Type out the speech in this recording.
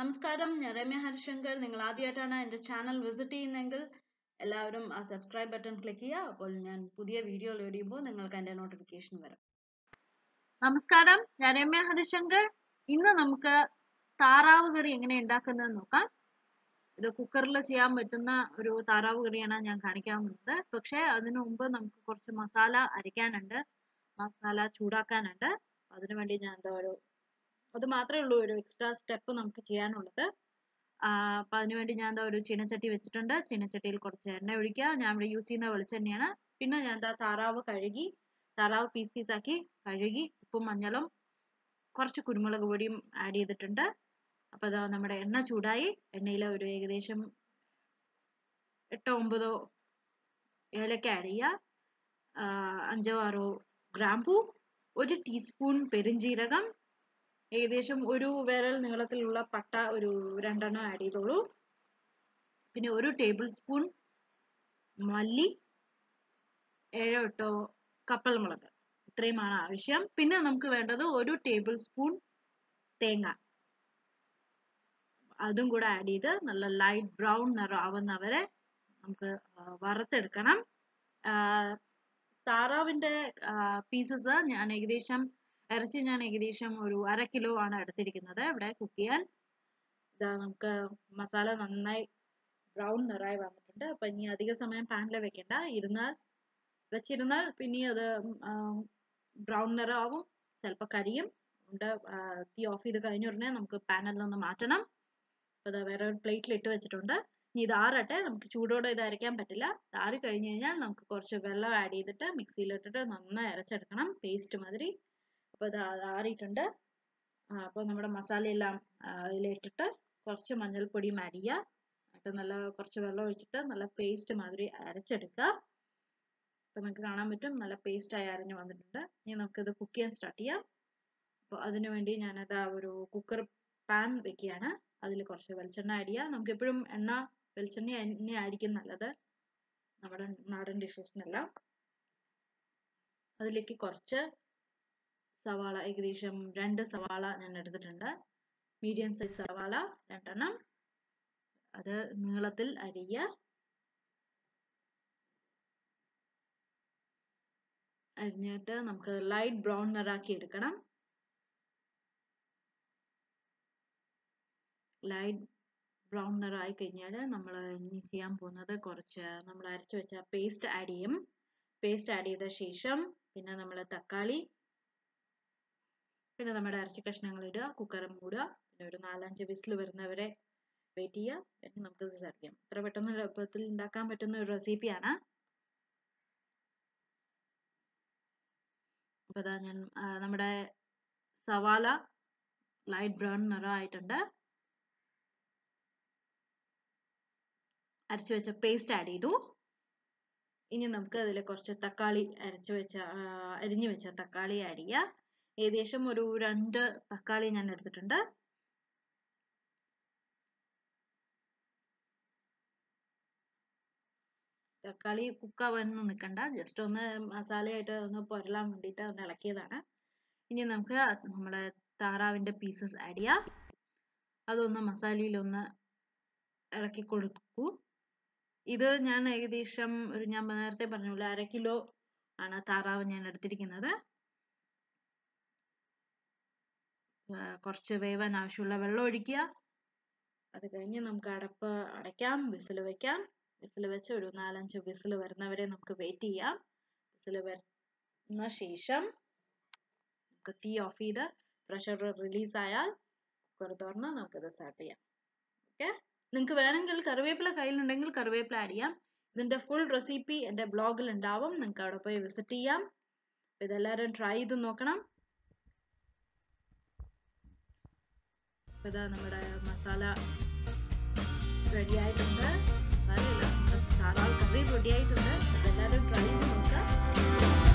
നമസ്കാരം ഞാൻ രമ്യ ഹരിശങ്കർ നിങ്ങൾ ആദ്യമായിട്ടാണ് എൻ്റെ ചാനൽ വിസിറ്റ് ചെയ്യുന്നതെങ്കിൽ എല്ലാവരും ആ സബ്സ്ക്രൈബ് ബട്ടൺ ക്ലിക്ക് ചെയ്യുക അപ്പോൾ ഞാൻ പുതിയ വീഡിയോ ലോഡ് ചെയ്യുമ്പോൾ നിങ്ങൾക്ക് എൻ്റെ നോട്ടിഫിക്കേഷൻ വരും നമസ്കാരം ഞാൻ രമ്യ ഹരിശങ്കർ ഇന്ന് നമുക്ക് താറാവ് കറി എങ്ങനെ ഉണ്ടാക്കുന്നത് നോക്കാം ഇത് കുക്കറിൽ ചെയ്യാൻ പറ്റുന്ന ഒരു താറാവ് കറിയാണ് ഞാൻ കാണിക്കാൻ പോകുന്നത് പക്ഷേ അതിനു മുമ്പ് നമുക്ക് കുറച്ച് മസാല അരയ്ക്കാനുണ്ട് മസാല ചൂടാക്കാനുണ്ട് അതിനു വേണ്ടി ഞാൻ എന്താ ഒരു അത് മാത്രമേ ഉള്ളൂ ഒരു എക്സ്ട്രാ സ്റ്റെപ്പ് നമുക്ക് ചെയ്യാനുള്ളത് അപ്പം അതിനു വേണ്ടി ഞാൻ എന്താ ഒരു ചീനച്ചട്ടി വെച്ചിട്ടുണ്ട് ചീനച്ചട്ടിയിൽ കുറച്ച് എണ്ണ ഒഴിക്കുക ഞാൻ ഇവിടെ യൂസ് ചെയ്യുന്ന വെളിച്ചെണ്ണയാണ് പിന്നെ ഞാൻ എന്താ താറാവ് കഴുകി താറാവ് പീസ് പീസ് ആക്കി കഴുകി ഉപ്പും മഞ്ഞളും കുറച്ച് കുരുമുളക് പൊടിയും ആഡ് ചെയ്തിട്ടുണ്ട് അപ്പോൾ അതാ നമ്മുടെ എണ്ണ ചൂടായി എണ്ണയിൽ ഒരു ഏകദേശം എട്ടോ ഒമ്പതോ ഏലക്ക ആഡ് ചെയ്യുക അഞ്ചോ ആറോ ഗ്രാമ്പൂ ഒരു ടീസ്പൂൺ പെരുംജീരകം ഏകദേശം ഒരു വിരൽ നീളത്തിലുള്ള പട്ട ഒരു രണ്ടെണ്ണം ആഡ് ചെയ്തോളൂ പിന്നെ ഒരു ടേബിൾ സ്പൂൺ മല്ലി ഏഴോ എട്ടോ കപ്പൽ മുളക് ഇത്രയുമാണ് ആവശ്യം പിന്നെ നമുക്ക് വേണ്ടത് ഒരു ടേബിൾ സ്പൂൺ തേങ്ങ അതും കൂടെ ആഡ് ചെയ്ത് നല്ല ലൈറ്റ് ബ്രൗൺ നിറാവുന്നവരെ നമുക്ക് വറുത്തെടുക്കണം താറാവിൻ്റെ പീസസ് ഞാൻ ഏകദേശം ഇറച്ചി ഞാൻ ഏകദേശം ഒരു അര കിലോ ആണ് എടുത്തിരിക്കുന്നത് ഇവിടെ കുക്ക് ചെയ്യാൻ ഇതാ നമുക്ക് മസാല നന്നായി ബ്രൗൺ നിറായി വന്നിട്ടുണ്ട് അപ്പം ഇനി അധിക സമയം പാനിൽ വെക്കണ്ട ഇരുന്നാൽ വെച്ചിരുന്നാൽ പിന്നെ അത് ബ്രൗൺ നിറമാവും ചിലപ്പോൾ കരിയും ഉണ്ട് തീ ഓഫ് ചെയ്ത് കഴിഞ്ഞ ഉടനെ നമുക്ക് പാനിൽ നിന്ന് മാറ്റണം അപ്പോൾ അത് വേറെ ഒരു പ്ലേറ്റിൽ ഇട്ട് വെച്ചിട്ടുണ്ട് ഇനി ഇത് ആറട്ടെ നമുക്ക് ചൂടോടെ ഇത് അരയ്ക്കാൻ പറ്റില്ല ആറി കഴിഞ്ഞ് കഴിഞ്ഞാൽ നമുക്ക് കുറച്ച് വെള്ളം ആഡ് ചെയ്തിട്ട് മിക്സിയിലിട്ടിട്ട് നന്നായി അരച്ചെടുക്കണം പേസ്റ്റ് മാതിരി അപ്പോൾ ഇത് ആറിയിട്ടുണ്ട് അപ്പോൾ നമ്മുടെ മസാലയെല്ലാം അതിലിട്ടിട്ട് കുറച്ച് മഞ്ഞൾപ്പൊടിയും ആഡ് ചെയ്യുക എന്നിട്ട് നല്ല കുറച്ച് വെള്ളം ഒഴിച്ചിട്ട് നല്ല പേസ്റ്റ് മാതിരി അരച്ചെടുക്കുക അപ്പോൾ നമുക്ക് കാണാൻ പറ്റും നല്ല പേസ്റ്റായി അരഞ്ഞ് വന്നിട്ടുണ്ട് ഇനി നമുക്കിത് കുക്ക് ചെയ്യാൻ സ്റ്റാർട്ട് ചെയ്യാം അപ്പോൾ അതിനു വേണ്ടി ഞാനത് ഒരു കുക്കർ പാൻ വെക്കുകയാണ് അതിൽ കുറച്ച് വെളിച്ചെണ്ണ ആഡ് ചെയ്യുക നമുക്ക് എപ്പോഴും എണ്ണ വെളിച്ചെണ്ണ എണ്ണ ആയിരിക്കും നല്ലത് നമ്മുടെ നാടൻ ഡിഷസിനെല്ലാം അതിലേക്ക് കുറച്ച് സവാള ഏകദേശം രണ്ട് സവാള ഞാൻ എടുത്തിട്ടുണ്ട് മീഡിയം സൈസ് സവാള രണ്ടെണ്ണം അത് നീളത്തിൽ അരിയുക അരിഞ്ഞിട്ട് നമുക്ക് ലൈറ്റ് ബ്രൗൺ നിറാക്കി എടുക്കണം ലൈറ്റ് ബ്രൗൺ നിറമായി കഴിഞ്ഞാൽ നമ്മൾ ഇനി ചെയ്യാൻ പോകുന്നത് കുറച്ച് നമ്മൾ അരച്ച് വെച്ച പേസ്റ്റ് ആഡ് ചെയ്യും പേസ്റ്റ് ആഡ് ചെയ്ത ശേഷം പിന്നെ നമ്മൾ തക്കാളി പിന്നെ നമ്മുടെ അരച്ച കഷ്ണങ്ങൾ ഇടുക കുക്കർ മൂടുക പിന്നെ ഒരു നാലഞ്ച് വിസിൽ വരുന്നവരെ വെയിറ്റ് ചെയ്യുക പിന്നെ നമുക്ക് സെർവ് ചെയ്യാം ഇത്ര പെട്ടെന്ന് എളുപ്പത്തിൽ ഉണ്ടാക്കാൻ പറ്റുന്ന ഒരു റെസിപ്പിയാണ് അപ്പോൾ ഇതാ ഞാൻ നമ്മുടെ സവാള ലൈറ്റ് ബ്രൗൺ നിറമായിട്ടുണ്ട് അരച്ചു വെച്ച പേസ്റ്റ് ആഡ് ചെയ്തു ഇനി നമുക്ക് അതിൽ കുറച്ച് തക്കാളി അരച്ചു വെച്ച അരിഞ്ഞു വെച്ച തക്കാളി ആഡ് ചെയ്യുക ഏകദേശം ഒരു രണ്ട് തക്കാളി ഞാൻ എടുത്തിട്ടുണ്ട് തക്കാളി കുക്കാവാനൊന്നും നിൽക്കണ്ട ജസ്റ്റ് ഒന്ന് മസാലയായിട്ട് ഒന്ന് പൊരലാൻ വേണ്ടിയിട്ട് ഒന്ന് ഇളക്കിയതാണ് ഇനി നമുക്ക് നമ്മുടെ താറാവിൻ്റെ പീസസ് ആഡ് ചെയ്യാം അതൊന്ന് മസാലയിലൊന്ന് ഇളക്കി കൊടുക്കൂ ഇത് ഞാൻ ഏകദേശം ഒരു ഞാൻ നേരത്തെ പറഞ്ഞ പോലെ അര കിലോ ആണ് താറാവ് ഞാൻ എടുത്തിരിക്കുന്നത് കുറച്ച് വേവാൻ ആവശ്യമുള്ള വെള്ളം ഒഴിക്കുക അത് കഴിഞ്ഞ് നമുക്ക് അടപ്പ് അടയ്ക്കാം വിസിൽ വെക്കാം വിസിൽ വെച്ച് ഒരു നാലഞ്ച് വിസിൽ വരുന്നവരെ നമുക്ക് വെയിറ്റ് ചെയ്യാം വിസിൽ വരുന്ന ശേഷം നമുക്ക് തീ ഓഫ് ചെയ്ത് പ്രഷർ റിലീസ് ആയാൽ കുക്കർ തുറന്ന് നമുക്കത് സ്റ്റാർട്ട് ചെയ്യാം ഓക്കെ നിങ്ങൾക്ക് വേണമെങ്കിൽ കറിവേപ്പില കയ്യിലുണ്ടെങ്കിൽ കറിവേപ്പില ആഡ് ചെയ്യാം ഇതിൻ്റെ ഫുൾ റെസിപ്പി എൻ്റെ ബ്ലോഗിൽ ഉണ്ടാവും നിങ്ങൾക്ക് അവിടെ പോയി വിസിറ്റ് ചെയ്യാം ഇതെല്ലാവരും ട്രൈ ചെയ്ത് നോക്കണം ഇതാ നമ്മുടെ മസാല റെഡി ആയിട്ടുണ്ട് താറാവ് കറി റെഡി ആയിട്ടുണ്ട് അതെല്ലാവരും ട്രൈ ചെയ്ത് നോക്കാം